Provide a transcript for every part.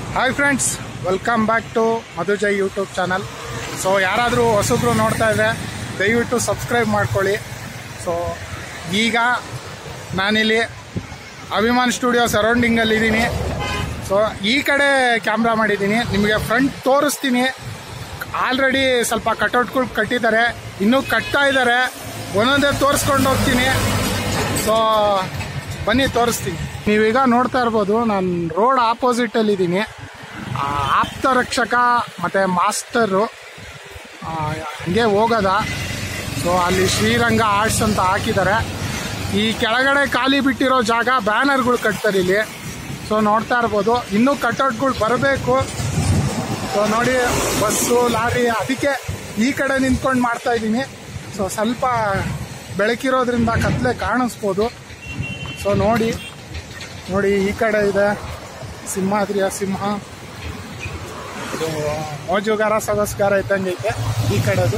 Hi friends welcome back to Madhujay YouTube channel so ಯಾರಾದರೂ ಹೊಸಬ್ರು ನೋಡ್ತಾ ಇದ್ರೆ ದಯವಿಟ್ಟು ಸಬ್ಸ್ಕ್ರೈಬ್ ಮಾಡ್ಕೊಳ್ಳಿ ಸೊ ಈಗ ನಾನಿಲ್ಲಿ ಅಭಿಮಾನ್ ಸ್ಟುಡಿಯೋ ಸರೌಂಡಿಂಗಲ್ಲಿದ್ದೀನಿ ಸೊ ಈ ಕಡೆ ಕ್ಯಾಮ್ರಾ ಮಾಡಿದ್ದೀನಿ ನಿಮಗೆ ಫ್ರಂಟ್ ತೋರಿಸ್ತೀನಿ ಆಲ್ರೆಡಿ ಸ್ವಲ್ಪ ಕಟೌಟ್ಗಳು ಕಟ್ಟಿದ್ದಾರೆ ಇನ್ನೂ ಕಟ್ತಾ ಇದ್ದಾರೆ ಒಂದೊಂದೇ ತೋರಿಸ್ಕೊಂಡು ಹೋಗ್ತೀನಿ ಸೊ ಬನ್ನಿ ತೋರಿಸ್ತೀನಿ ನೀವೀಗ ನೋಡ್ತಾ ಇರ್ಬೋದು ನಾನು ರೋಡ್ ಆಪೋಸಿಟಲ್ಲಿ ಇದ್ದೀನಿ ಆಪ್ತ ರಕ್ಷಕ ಮತ್ತು ಮಾಸ್ಟರು ಆ, ಹಂಗೆ ಹೋಗೋದ ಸೊ ಅಲ್ಲಿ ಶ್ರೀರಂಗ ಆರ್ಟ್ಸ್ ಅಂತ ಹಾಕಿದ್ದಾರೆ ಈ ಕೆಳಗಡೆ ಖಾಲಿ ಬಿಟ್ಟಿರೋ ಜಾಗ ಬ್ಯಾನರ್ಗಳು ಕಟ್ತಾರೆ ಇಲ್ಲಿ ಸೊ ನೋಡ್ತಾ ಇರ್ಬೋದು ಇನ್ನೂ ಕಟೌಟ್ಗಳು ಬರಬೇಕು ಸೊ ನೋಡಿ ಬಸ್ಸು ಲಾರಿ ಅದಕ್ಕೆ ಈ ಕಡೆ ನಿಂತ್ಕೊಂಡು ಮಾಡ್ತಾ ಇದ್ದೀನಿ ಸೊ ಸ್ವಲ್ಪ ಬೆಳಕಿರೋದ್ರಿಂದ ಕತ್ಲೆ ಕಾಣಿಸ್ಬೋದು ಸೊ ನೋಡಿ ನೋಡಿ ಈ ಕಡೆ ಇದೆ ಸಿಂಹಾದ್ರಿಯ ಸಿಂಹ ಇದು ಮೋಜುಗಾರ ಸೊಗಸ್ಗಾರ ಇದ್ದಂಗೆ ಐತೆ ಈ ಕಡೆದು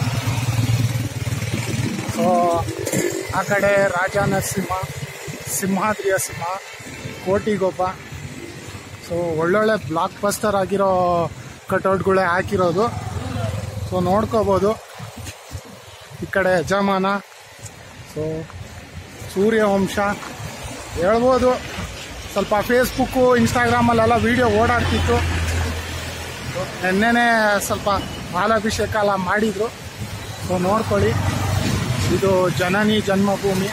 ಸೊ ಆ ಕಡೆ ರಾಜ ನರಸಿಂಹ ಸಿಂಹಾದ್ರಿಯ ಸಿಂಹ ಕೋಟಿಗೊಬ್ಬ ಸೊ ಒಳ್ಳೊಳ್ಳೆ ಬ್ಲಾಕ್ ಬಸ್ಟರ್ ಆಗಿರೋ ಕಟೌಟ್ಗಳೇ ಹಾಕಿರೋದು ಸೊ ನೋಡ್ಕೋಬೋದು ಈ ಕಡೆ ಯಜಮಾನ ಸೊ ಸೂರ್ಯವಂಶ ಹೇಳ್ಬೋದು ಸ್ವಲ್ಪ ಫೇಸ್ಬುಕ್ಕು ಇನ್ಸ್ಟಾಗ್ರಾಮಲ್ಲೆಲ್ಲ ವೀಡಿಯೋ ಓಡಾಡ್ತಿತ್ತು ನಿನ್ನೆನೇ ಸ್ವಲ್ಪ ಮಾಲಾಭಿಷೇಕ ಎಲ್ಲ ಮಾಡಿದರು ಸೊ ನೋಡ್ಕೊಳ್ಳಿ ಇದು ಜನನಿ ಜನ್ಮಭೂಮಿ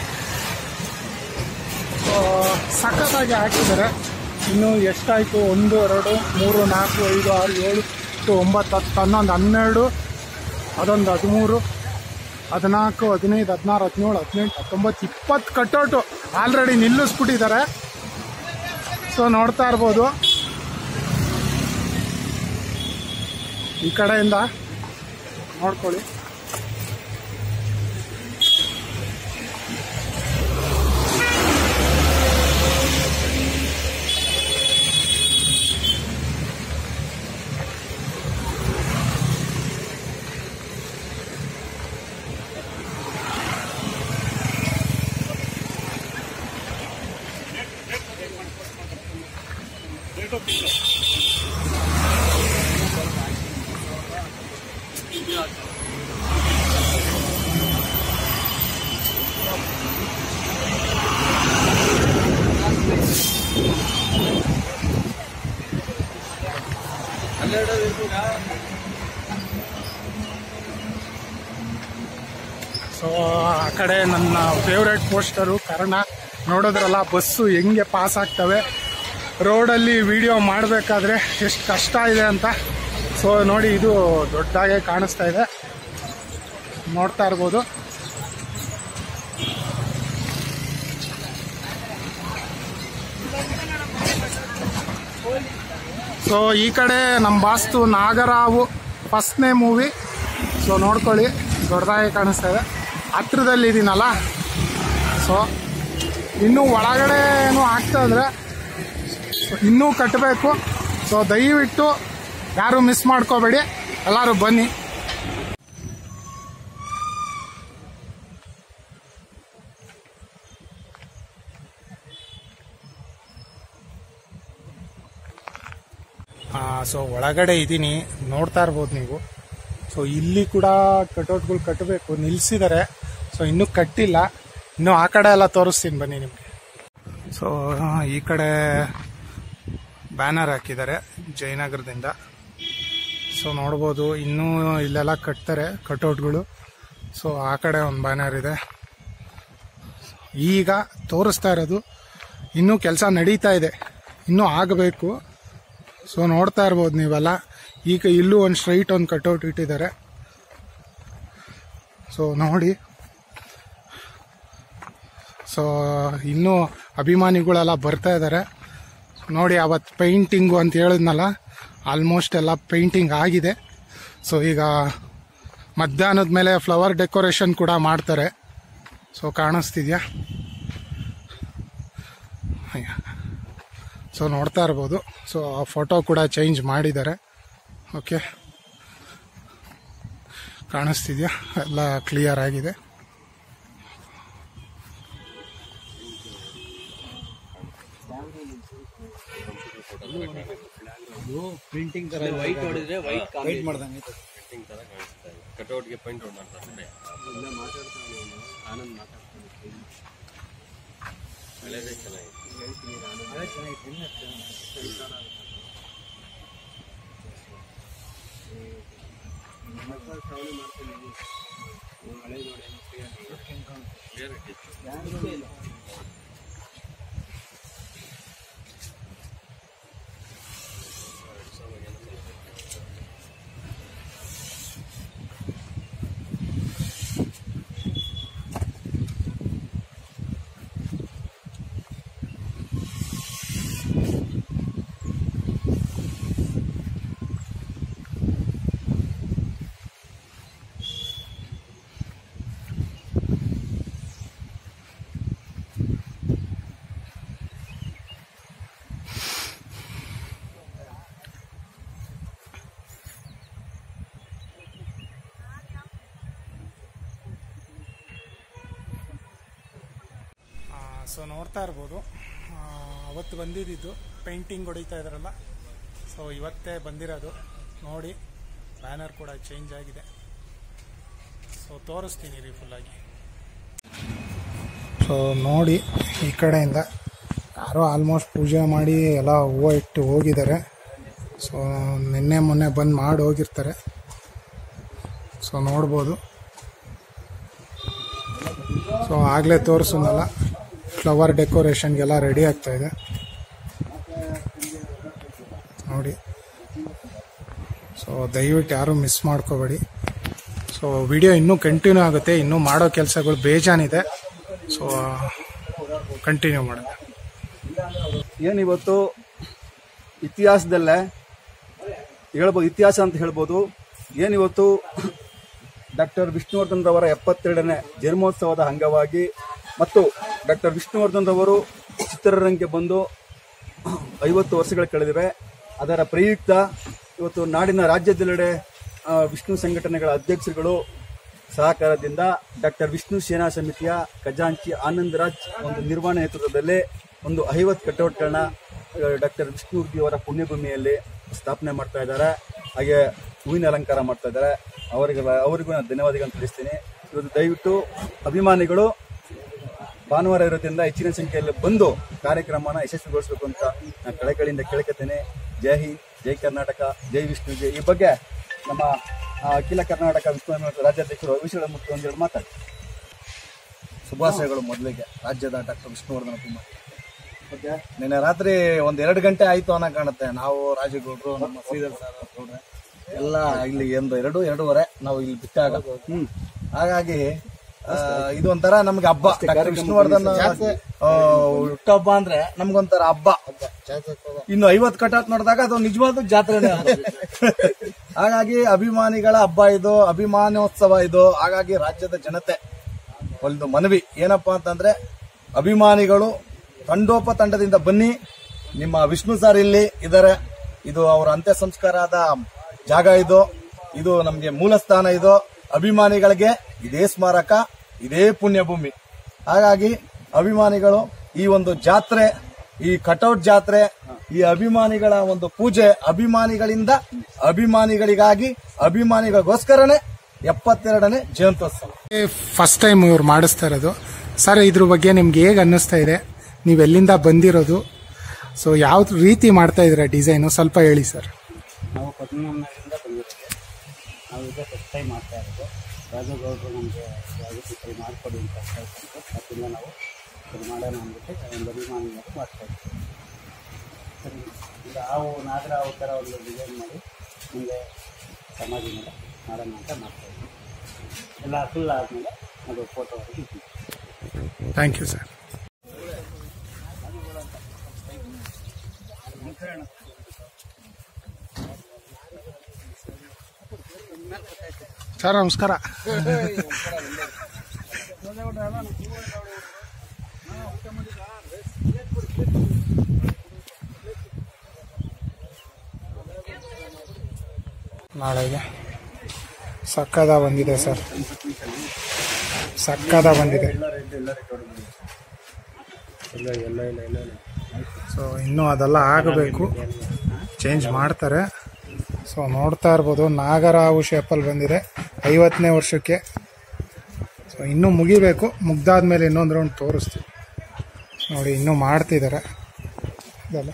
ಸೊ ಸಖತ್ತಾಗಿ ಹಾಕಿದ್ದಾರೆ ಇನ್ನು ಎಷ್ಟಾಯಿತು ಒಂದು ಎರಡು ಮೂರು ನಾಲ್ಕು ಐದು ಆರು ಏಳು ಎಂಟು ಒಂಬತ್ತು ಹತ್ತು ಹನ್ನೊಂದು ಹನ್ನೆರಡು ಅದೊಂದು ಹದಿಮೂರು ಹದಿನಾಲ್ಕು ಹದಿನೈದು ಹದಿನಾರು ಹದಿನೇಳು ಹದಿನೆಂಟು ಹತ್ತೊಂಬತ್ತು ಇಪ್ಪತ್ತು ಕಟ್ಟೋಟು ಆಲ್ರೆಡಿ ನಿಲ್ಲಿಸ್ಬಿಟ್ಟಿದ್ದಾರೆ ಸೊ ನೋಡ್ತಾ ಇರ್ಬೋದು ಈ ಕಡೆಯಿಂದ ನೋಡ್ಕೊಳ್ಳಿ ಸೊ ಆ ಕಡೆ ನನ್ನ ಫೇವ್ರೆಟ್ ಪೋಸ್ಟರು ಕರ್ಣ ನೋಡಿದ್ರಲ್ಲ ಬಸ್ಸು ಹೆಂಗೆ ಪಾಸ್ ಆಗ್ತವೆ ರೋಡಲ್ಲಿ ವಿಡಿಯೋ ಮಾಡಬೇಕಾದ್ರೆ ಎಷ್ಟು ಕಷ್ಟ ಇದೆ ಅಂತ ಸೊ ನೋಡಿ ಇದು ದೊಡ್ಡದಾಗೆ ಕಾಣಿಸ್ತಾ ಇದೆ ನೋಡ್ತಾ ಇರ್ಬೋದು ಸೊ ಈ ಕಡೆ ನಮ್ಮ ಬಾಸ್ತು ನಾಗರಾವು ಫಸ್ಟ್ನೇ ಮೂವಿ ಸೊ ನೋಡ್ಕೊಳ್ಳಿ ದೊಡ್ಡದಾಗಿ ಕಾಣಿಸ್ತಾ ಇದೆ ಹತ್ರದಲ್ಲಿ ಇದೀನಲ್ಲ ಸೊ ಇನ್ನೂ ಒಳಗಡೆ ಏನು ಆಗ್ತಾ ಇದ್ರೆ ಇನ್ನೂ ಕಟ್ಟಬೇಕು ಸೊ ದಯವಿಟ್ಟು ಯಾರು ಮಿಸ್ ಮಾಡ್ಕೋಬೇಡಿ ಎಲ್ಲರೂ ಬನ್ನಿ ಸೊ ಒಳಗಡೆ ಇದ್ದೀನಿ ನೋಡ್ತಾ ಇರ್ಬೋದು ನೀವು ಸೊ ಇಲ್ಲಿ ಕೂಡ ಕಟೌಟ್ಗಳು ಕಟ್ಟಬೇಕು ನಿಲ್ಸಿದ್ದಾರೆ ಸೊ ಇನ್ನೂ ಕಟ್ಟಿಲ್ಲ ಇನ್ನೂ ಆ ಕಡೆ ಎಲ್ಲ ತೋರಿಸ್ತೀನಿ ಬನ್ನಿ ನಿಮಗೆ ಸೊ ಈ ಕಡೆ ಬ್ಯಾನರ್ ಹಾಕಿದ್ದಾರೆ ಜಯನಗರದಿಂದ ಸೊ ನೋಡ್ಬೋದು ಇನ್ನೂ ಇಲ್ಲೆಲ್ಲ ಕಟ್ತಾರೆ ಕಟೌಟ್ಗಳು ಸೊ ಆ ಕಡೆ ಒಂದು ಬ್ಯಾನರ್ ಇದೆ ಈಗ ತೋರಿಸ್ತಾ ಇರೋದು ಇನ್ನೂ ಕೆಲಸ ನಡೀತಾ ಇದೆ ಇನ್ನೂ ಆಗಬೇಕು ಸೊ ನೋಡ್ತಾ ಇರ್ಬೋದು ನೀವೆಲ್ಲ ಈಗ ಇಲ್ಲೂ ಒಂದು ಸ್ಟ್ರೈಟ್ ಒಂದು ಕಟ್ಔಟ್ ಇಟ್ಟಿದ್ದಾರೆ ಸೊ ನೋಡಿ ಸೊ ಇನ್ನೂ ಅಭಿಮಾನಿಗಳೆಲ್ಲ ಬರ್ತಾ ಇದ್ದಾರೆ ನೋಡಿ ಅವತ್ತು ಪೇಂಟಿಂಗು ಅಂತ ಹೇಳಿದ್ನಲ್ಲ ಆಲ್ಮೋಸ್ಟ್ ಎಲ್ಲ ಪೇಂಟಿಂಗ್ ಆಗಿದೆ ಸೊ ಈಗ ಮಧ್ಯಾಹ್ನದ ಮೇಲೆ ಫ್ಲವರ್ ಡೆಕೋರೇಷನ್ ಕೂಡ ಮಾಡ್ತಾರೆ ಸೊ ಕಾಣಿಸ್ತಿದ್ಯಾ ಸೊ ನೋಡ್ತಾ ಇರ್ಬೋದು ಸೊ ಆ ಫೋಟೋ ಕೂಡ ಚೇಂಜ್ ಮಾಡಿದ್ದಾರೆ ಓಕೆ ಕಾಣಿಸ್ತಿದ್ಯಾ ಎಲ್ಲ ಕ್ಲಿಯರ್ ಆಗಿದೆ ಪ್ರಿಂಟಿಂಗ್ ತರ ವೈಟ್ ಹೊಡಿದ್ರೆ ವೈಟ್ ವೈಟ್ ಮಾಡ್ದಂಗೆ ಪ್ರಿಂಟಿಂಗ್ ತರ ಕಾಣಿಸ್ತಾ ಇದೆ ಕಟೌಟ್ಗೆ ಪೈಂಟ್ ಔಟ್ ಮಾಡ್ತಾರೆ ಅಷ್ಟೇ ಇಲ್ಲ ಮಾತಾಡ್ತಾನೆ ಅವನು. ಆನಂದ್ ಮಾತಾಡ್ತಾನೆ ಹಳೇದೇ ಚೆನ್ನಾಗಿದೆ ಅದೇ ಚೆನ್ನಾಗಿತ್ತು ಇನ್ನು ಚೆನ್ನಾಗಿತ್ತು. ಮಕ್ಕಳು ಶ್ರಾವಣಿ ಮಾಡ್ತೀನಿ ನೀವು ಹಳೆ ನೋಡಿ ಏನು clear ಕ್ಲಿಯರ್ ಇಟ್ಟಿತ್ತು ಯಾರಿಗೂ ಇಲ್ಲ ಸೊ ನೋಡ್ತಾ ಇರ್ಬೋದು ಆ, ಅವತ್ತು ಬಂದಿದ್ದು ಪೇಂಟಿಂಗ್ ಹೊಡಿತಾ ಇದ್ರಲ್ಲ ಸೊ ಇವತ್ತೇ ಬಂದಿರೋದು ನೋಡಿ ಬ್ಯಾನರ್ ಕೂಡ ಚೇಂಜ್ ಆಗಿದೆ ಸೊ ತೋರಿಸ್ತೀನಿ ರೀ ಫುಲ್ಲಾಗಿ ಸೊ ನೋಡಿ ಈ ಕಡೆಯಿಂದ ಯಾರೋ ಆಲ್ಮೋಸ್ಟ್ ಪೂಜೆ ಮಾಡಿ ಎಲ್ಲ ಹೂವು ಇಟ್ಟು ಹೋಗಿದ್ದಾರೆ ಸೊ ನಿನ್ನೆ ಮೊನ್ನೆ ಬಂದು ಮಾಡಿ ಹೋಗಿರ್ತಾರೆ ಸೊ ನೋಡ್ಬೋದು ಸೊ ಆಗಲೇ ತೋರಿಸೋನಲ್ಲ ಫ್ಲವರ್ ಡೆಕೋರೇಷನ್ಗೆಲ್ಲ ರೆಡಿ ಆಗ್ತಾ ಇದೆ ನೋಡಿ ಸೊ ದಯವಿಟ್ಟು ಯಾರು ಮಿಸ್ ಮಾಡ್ಕೋಬೇಡಿ ಸೊ ವಿಡಿಯೋ ಇನ್ನೂ ಕಂಟಿನ್ಯೂ ಆಗುತ್ತೆ ಇನ್ನೂ ಮಾಡೋ ಕೆಲಸಗಳು ಬೇಜಾನಿದೆ ಸೊ ಕಂಟಿನ್ಯೂ ಮಾಡೋಣ ಏನಿವತ್ತು ಇತಿಹಾಸದಲ್ಲೇ ಹೇಳ್ಬೋದು ಇತಿಹಾಸ ಅಂತ ಹೇಳ್ಬೋದು ಏನಿವತ್ತು ಡಾಕ್ಟರ್ ವಿಷ್ಣುವರ್ಧನ್ ರವರ ಎಪ್ಪತ್ತೆರಡನೇ ಜನ್ಮೋತ್ಸವದ ಅಂಗವಾಗಿ ಮತ್ತು ಡಾಕ್ಟರ್ ವಿಷ್ಣುವರ್ಧನ್ ರವರು ಚಿತ್ರರಂಗಕ್ಕೆ ಬಂದು ಐವತ್ತು ವರ್ಷಗಳು ಕಳೆದಿವೆ ಅದರ ಪ್ರಯುಕ್ತ ಇವತ್ತು ನಾಡಿನ ರಾಜ್ಯದೆಲ್ಲೆಡೆ ಆ, ವಿಷ್ಣು ಸಂಘಟನೆಗಳ ಅಧ್ಯಕ್ಷರುಗಳು ಸಹಕಾರದಿಂದ ಡಾಕ್ಟರ್ ವಿಷ್ಣು ಸೇನಾ ಸಮಿತಿಯ ಖಜಾಂಚಿ ಆನಂದ್ ರಾಜ್ ಒಂದು ನಿರ್ವಹಣೆ ನೇತೃತ್ವದಲ್ಲಿ ಒಂದು ಐವತ್ತು ಕಟೌಟ್ಗಳನ್ನ ಡಾಕ್ಟರ್ ವಿಷ್ಣುವರ್ಧಿ ಅವರ ಪುಣ್ಯಭೂಮಿಯಲ್ಲಿ ಸ್ಥಾಪನೆ ಮಾಡ್ತಾ ಇದ್ದಾರೆ ಹಾಗೆ ಹೂವಿನ ಅಲಂಕಾರ ಮಾಡ್ತಾ ಇದ್ದಾರೆ ಅವರಿಗೆ ಅವರಿಗೂ ನಾನು ಧನ್ಯವಾದಗಳನ್ನು ತಿಳಿಸ್ತೀನಿ ಇವತ್ತು ದಯವಿಟ್ಟು ಅಭಿಮಾನಿಗಳು ಭಾನುವಾರ ಇರೋದ್ರಿಂದ ಹೆಚ್ಚಿನ ಸಂಖ್ಯೆಯಲ್ಲಿ ಬಂದು ಕಾರ್ಯಕ್ರಮನ ಯಶಸ್ವಿಗೊಳಿಸಬೇಕು ಅಂತ ನಾನು ಕಳಕಳಿಯಿಂದ ಕೇಳ್ಕೊತೇನೆ ಜೈ ಹಿಂದ್ ಜೈ ಕರ್ನಾಟಕ ಜೈ ವಿಷ್ಣು ಜೈ ಈ ಬಗ್ಗೆ ನಮ್ಮ ಆ, ಅಖಿಲ ಕರ್ನಾಟಕ ವಿಷ್ಣು ಸಮಿತಿ ರಾಜ್ಯಾಧ್ಯಕ್ಷರು ಅವಿಷಳ ಮುಖ್ಯ ಒಂದೆರಡು ಮಾತಾಡಿ ಶುಭಾಶಯಗಳು ಮೊದಲಿಗೆ ರಾಜ್ಯದ ಡಾಕ್ಟರ್ ವಿಷ್ಣುವರ್ಧನ ಕುಮಾರ್ ಓಕೆ ನಿನ್ನೆ ರಾತ್ರಿ ಒಂದ್ ಎರಡು ಗಂಟೆ ಆಯ್ತು ಅನ್ನೋ ಕಾಣುತ್ತೆ ನಾವು ರಾಜಗೌಡ್ರು ನಮ್ಮ ಶ್ರೀಧರ್ ಸರ್ ಗೌಡ್ರೆ ಎಲ್ಲ ಇಲ್ಲಿ ಒಂದು ಎರಡು ಎರಡೂವರೆ ನಾವು ಇಲ್ಲಿ ಬಿಟ್ಟಾಗ ಹಾಗಾಗಿ ಆ, ಇದು ಒಂಥರ ನಮ್ಗೆ ಹಬ್ಬ ಡಾಕ್ಟರ್ ವಿಷ್ಣುವರ್ಧನ್ ಆ, ಹುಟ್ಟಹಬ್ಬ ಅಂದ್ರೆ ನಮ್ಗೊಂಥರ ಹಬ್ಬ ಇನ್ನು ಐವತ್ ಕಟಾತ್ ನೋಡಿದಾಗ ಅದು ನಿಜವಾದ ಜಾತ್ರೆನೇ ಅದು. ಹಾಗಾಗಿ ಅಭಿಮಾನಿಗಳ ಹಬ್ಬ ಇದು ಅಭಿಮಾನೋತ್ಸವ ಇದು ಹಾಗಾಗಿ ರಾಜ್ಯದ ಜನತೆ ಒಂದು ಮನವಿ ಏನಪ್ಪಾ ಅಂತಂದ್ರೆ ಅಭಿಮಾನಿಗಳು ತಂಡೋಪ ತಂಡದಿಂದ ಬನ್ನಿ ನಿಮ್ಮ ವಿಷ್ಣು ಸರ್ ಇಲ್ಲಿ ಇದ್ದಾರೆ ಇದು ಅವರ ಅಂತ್ಯ ಸಂಸ್ಕಾರದ ಜಾಗ ಇದು ಇದು ನಮ್ಗೆ ಮೂಲ ಸ್ಥಾನ ಇದು ಅಭಿಮಾನಿಗಳಿಗೆ ಇದೇ ಸ್ಮಾರಕ ಇದೇ ಪುಣ್ಯಭೂಮಿ ಹಾಗಾಗಿ ಅಭಿಮಾನಿಗಳು ಈ ಒಂದು ಜಾತ್ರೆ ಈ ಕಟೌಟ್ ಜಾತ್ರೆ ಈ ಅಭಿಮಾನಿಗಳ ಒಂದು ಪೂಜೆ ಅಭಿಮಾನಿಗಳಿಂದ ಅಭಿಮಾನಿಗಳಿಗಾಗಿ ಅಭಿಮಾನಿಗಳಿಗೋಸ್ಕರನೇ ಎಪ್ಪತ್ತೆರಡನೇ ಜಯಂತ್ಯೋತ್ಸವ ಫಸ್ಟ್ ಟೈಮ್ ಇವ್ರು ಮಾಡಿಸ್ತಾ ಇರೋದು ಸರ್ ಇದ್ರ ಬಗ್ಗೆ ನಿಮ್ಗೆ ಹೇಗೆ ಅನ್ನಿಸ್ತಾ ಇದೆ ನೀವು ಎಲ್ಲಿಂದ ಬಂದಿರೋದು ಸೊ ಯಾವ ರೀತಿ ಮಾಡ್ತಾ ಇದ್ದೀರಾ ಡಿಸೈನು ಸ್ವಲ್ಪ ಹೇಳಿ ಸರ್ ನಾವು ಪದ್ಮನಾಭನಗರದಿಂದ ಬಂದಿರೋದು ನಾವು ಇದೇ ಫಸ್ಟ್ ಟೈಮ್ ಮಾಡ್ತಾ ಇರೋದು ರಾಜಗೌಡರು ನಮಗೆ ಯಾವುದೇ ರೀತಿ ಮಾಡಿಕೊಡಿ ಅಂತ ಹೇಳ್ಕೊಂಡು ಅದರಿಂದ ನಾವು ಇದು ಮಾಡೋಣ ಅಂದ್ಬಿಟ್ಟು ಒಂದು ಅಭಿಮಾನಿ ಮೇಲೆ ಮಾಡ್ತಾ ಇದ್ದೀವಿ ಸರಿ ಈಗ ಹಾವು ನಾಗರ ಹಾವು ಥರ ಒಂದು ಡಿಸೈನ್ ಮಾಡಿ ಮುಂದೆ ಸಮಾಧಿ ಮೇಲೆ ಮಾಡೋಣ ಅಂತ ಮಾಡ್ತಾ ಇದ್ದೀವಿ ಎಲ್ಲ ಫುಲ್ ಆದಮೇಲೆ ಅದು ಫೋಟೋ ಇದ್ದೀವಿ ಥ್ಯಾಂಕ್ ಯು ಸರ್ ಸರ್ ನಮಸ್ಕಾರ ನಾಳೆಗೆ ಸಕ್ಕದ ಬಂದಿದೆ ಸರ್ ಸಕ್ಕದ ಬಂದಿದೆ ಸೊ ಇನ್ನೂ ಅದೆಲ್ಲ ಆಗಬೇಕು ಚೇಂಜ್ ಮಾಡ್ತಾರೆ ಸೊ ನೋಡ್ತಾ ಇರ್ಬೋದು ನಾಗರಾವು ಶೇಪಲ್ಲಿ ಬಂದಿದೆ ಐವತ್ತನೇ ವರ್ಷಕ್ಕೆ ಸೊ ಇನ್ನೂ ಮುಗಿಬೇಕು ಮುಗ್ದಾದ್ಮೇಲೆ ಇನ್ನೊಂದು ರೌಂಡ್ ತೋರಿಸ್ತೀವಿ ನೋಡಿ ಇನ್ನೂ ಮಾಡ್ತಿದ್ದಾರೆ ಇದೆಲ್ಲ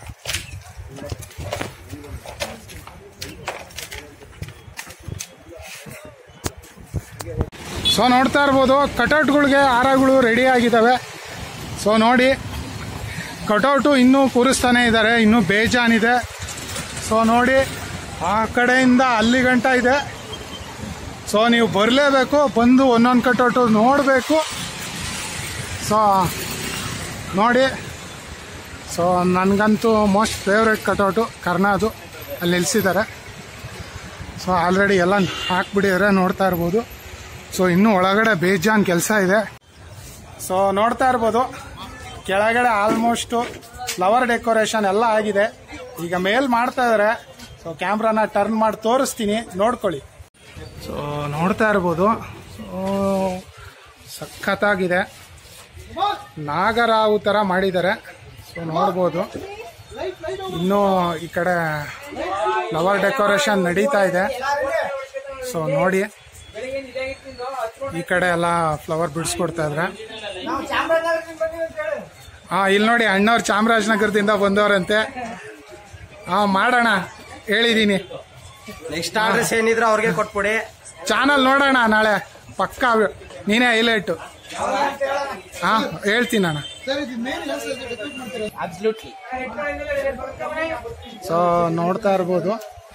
ಸೊ ನೋಡ್ತಾ ಇರ್ಬೋದು ಕಟೌಟ್ಗಳಿಗೆ ಹಾರಗಳು ರೆಡಿ ಆಗಿದ್ದಾವೆ ಸೊ ನೋಡಿ ಕಟೌಟು ಇನ್ನೂ ಕೂರಿಸ್ತಾನೆ ಇದ್ದಾರೆ ಇನ್ನೂ ಬೇಜಾನಿದೆ ಸೊ ನೋಡಿ ಆ ಕಡೆಯಿಂದ ಅಲ್ಲಿ ಗಂಟ ಇದೆ ಸೊ ನೀವು ಬರಲೇಬೇಕು ಬಂದು ಒಂದೊಂದು ಕಟೌಟು ನೋಡಬೇಕು ಸೊ ನೋಡಿ ಸೊ ನನಗಂತೂ ಮೋಸ್ಟ್ ಫೇವ್ರೆಟ್ ಕಟೌಟು ಕರ್ನಾದು ಅಲ್ಲಿ ನಿಲ್ಲಿಸಿದ್ದಾರೆ ಸೊ ಆಲ್ರೆಡಿ ಎಲ್ಲ ಹಾಕ್ಬಿಟ್ಟಿದ್ದಾರೆ ನೋಡ್ತಾ ಇರ್ಬೋದು ಸೊ ಇನ್ನೂ ಒಳಗಡೆ ಬೇಜಾನ್ ಕೆಲಸ ಇದೆ ಸೊ ನೋಡ್ತಾ ಇರ್ಬೋದು ಕೆಳಗಡೆ ಆಲ್ಮೋಸ್ಟು ಫ್ಲವರ್ ಡೆಕೋರೇಷನ್ ಎಲ್ಲ ಆಗಿದೆ ಈಗ ಮೇಲ್ ಮಾಡ್ತಾ ಇದ್ದಾರೆ ಸೊ ಕ್ಯಾಮ್ರಾನ ಟರ್ನ್ ಮಾಡಿ ತೋರಿಸ್ತೀನಿ ನೋಡ್ಕೊಳ್ಳಿ ಸೊ ನೋಡ್ತಾ ಇರ್ಬೋದು ಸೊ ಸಖತ್ತಾಗಿದೆ ನಾಗರಾವು ಥರ ಮಾಡಿದ್ದಾರೆ ಸೊ ನೋಡ್ಬೋದು ಇನ್ನೂ ಈ ಕಡೆ ಫ್ಲವರ್ ಡೆಕೋರೇಷನ್ ನಡೀತಾ ಇದೆ ಸೊ ನೋಡಿ ಈ ಕಡೆ ಎಲ್ಲ ಫ್ಲವರ್ ಬಿಡಿಸ್ಕೊಡ್ತಾ ಇದ್ರೆ ಹಾ ಇಲ್ಲಿ ನೋಡಿ ಅಣ್ಣವ್ರು ಚಾಮರಾಜನಗರದಿಂದ ಬಂದವರಂತೆ ಹಾ ಮಾಡೋಣ ಹೇಳಿದೀನಿ ನೆಕ್ಸ್ಟ್ ಆರ್ಡರ್ಸ್ ಏನಿದ್ರೆ ಅವ್ರಿಗೆ ಕೊಟ್ಬಿಡಿ ಚಾನಲ್ ನೋಡೋಣ ನಾಳೆ ಪಕ್ಕ ನೀನೇ ಹೈಲೈಟ್ ಹಾ ಹೇಳ್ತೀನಿ ಅಣ್ಣ ಅಬ್ಸಲ್ಯೂಟ್ಲಿ ಸೊ ನೋಡ್ತಾ ಇರ್ಬೋದು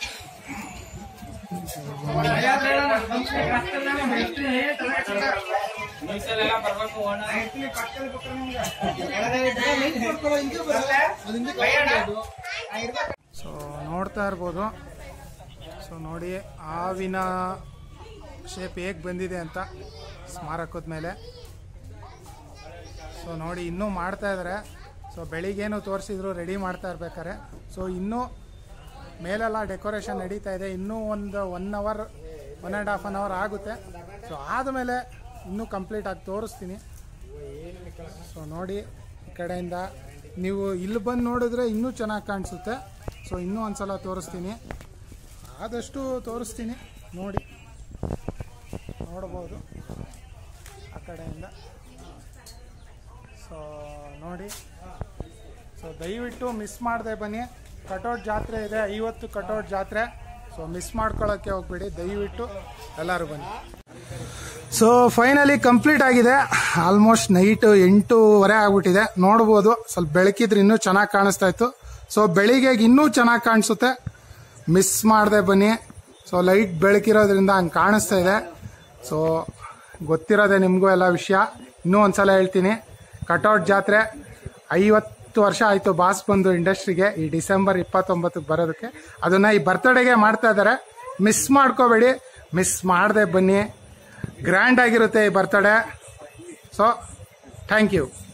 ಸೊ ನೋಡ್ತಾ ಇರ್ಬೋದು ಸೊ ನೋಡಿ ಹಾವಿನ ಶೇಪ್ ಹೇಗೆ ಬಂದಿದೆ ಅಂತ ಸ್ಮಾರಕದ ಮೇಲೆ ಸೊ ನೋಡಿ ಇನ್ನೂ ಮಾಡ್ತಾ ಇದ್ದಾರೆ ಸೊ ಬೆಳಿಗ್ಗೆನೂ ತೋರಿಸಿದ್ರು ರೆಡಿ ಮಾಡ್ತಾ ಇರ್ಬೇಕಾರೆ ಸೊ ಇನ್ನೂ ಮೇಲೆಲ್ಲ ಡೆಕೋರೇಷನ್ ನಡೀತಾ ಇದೆ ಇನ್ನೂ ಒಂದು one hour one and half an hour ಆಗುತ್ತೆ ಸೊ ಆದಮೇಲೆ ಇನ್ನೂ ಕಂಪ್ಲೀಟ್ ಆಗಿ ತೋರಿಸ್ತೀನಿ ಸೊ ನೋಡಿ ಈ ಕಡೆಯಿಂದ ನೀವು ಇಲ್ಲಿ ಬಂದು ನೋಡಿದ್ರೆ ಇನ್ನೂ ಚೆನ್ನಾಗಿ ಕಾಣಿಸುತ್ತೆ ಸೊ ಇನ್ನೂ ಒಂದ್ಸಲ ತೋರಿಸ್ತೀನಿ ಆದಷ್ಟು ತೋರಿಸ್ತೀನಿ ನೋಡಿ ನೋಡ್ಬೋದು ಆ ಕಡೆಯಿಂದ ಸೊ ನೋಡಿ ಸೊ ದಯವಿಟ್ಟು ಮಿಸ್ ಮಾಡದೆ ಬನ್ನಿ ಕಟೌಟ್ ಜಾತ್ರೆ ಇದೆ ಐವತ್ತು ಕಟೌಟ್ ಜಾತ್ರೆ ಸೊ ಮಿಸ್ ಮಾಡ್ಕೊಳ್ಳೋಕ್ಕೆ ಹೋಗ್ಬೇಡಿ ದಯವಿಟ್ಟು ಎಲ್ಲರೂ ಬನ್ನಿ ಸೊ ಫೈನಲಿ ಕಂಪ್ಲೀಟ್ ಆಗಿದೆ ಆಲ್ಮೋಸ್ಟ್ ನೈಟ್ ಎಂಟೂವರೆ ಆಗ್ಬಿಟ್ಟಿದೆ ನೋಡ್ಬೋದು ಸ್ವಲ್ಪ ಬೆಳಕಿದ್ರೆ ಇನ್ನೂ ಚೆನ್ನಾಗಿ ಕಾಣಿಸ್ತಾ ಇತ್ತು ಸೊ ಬೆಳಿಗ್ಗೆಗೆ ಇನ್ನೂ ಚೆನ್ನಾಗಿ ಕಾಣಿಸುತ್ತೆ ಮಿಸ್ ಮಾಡದೆ ಬನ್ನಿ ಸೊ ಲೈಟ್ ಬೆಳಕಿರೋದ್ರಿಂದ ಹಂಗೆ ಕಾಣಿಸ್ತಾ ಇದೆ ಸೊ ಗೊತ್ತಿರೋದೆ ನಿಮಗೂ ಎಲ್ಲ ವಿಷಯ ಇನ್ನೂ ಒಂದ್ಸಲ ಹೇಳ್ತೀನಿ ಕಟೌಟ್ ಜಾತ್ರೆ ಐವತ್ತು ವರ್ಷ ಆಯಿತು ಬಾಸ್ ಬಂದು ಇಂಡಸ್ಟ್ರಿಗೆ ಈ ಡಿಸೆಂಬರ್ ಇಪ್ಪತ್ತೊಂಬತ್ತಕ್ಕೆ ಬರೋದಕ್ಕೆ ಅದನ್ನು ಈ ಬರ್ತ್ಡೇಗೆ ಮಾಡ್ತಾ ಇದ್ದಾರೆ ಮಿಸ್ ಮಾಡ್ಕೋಬೇಡಿ ಮಿಸ್ ಮಾಡದೆ ಬನ್ನಿ ಗ್ರ್ಯಾಂಡ್ ಆಗಿರುತ್ತೆ ಈ ಬರ್ತಡೇ ಸೊ ಥ್ಯಾಂಕ್ ಯು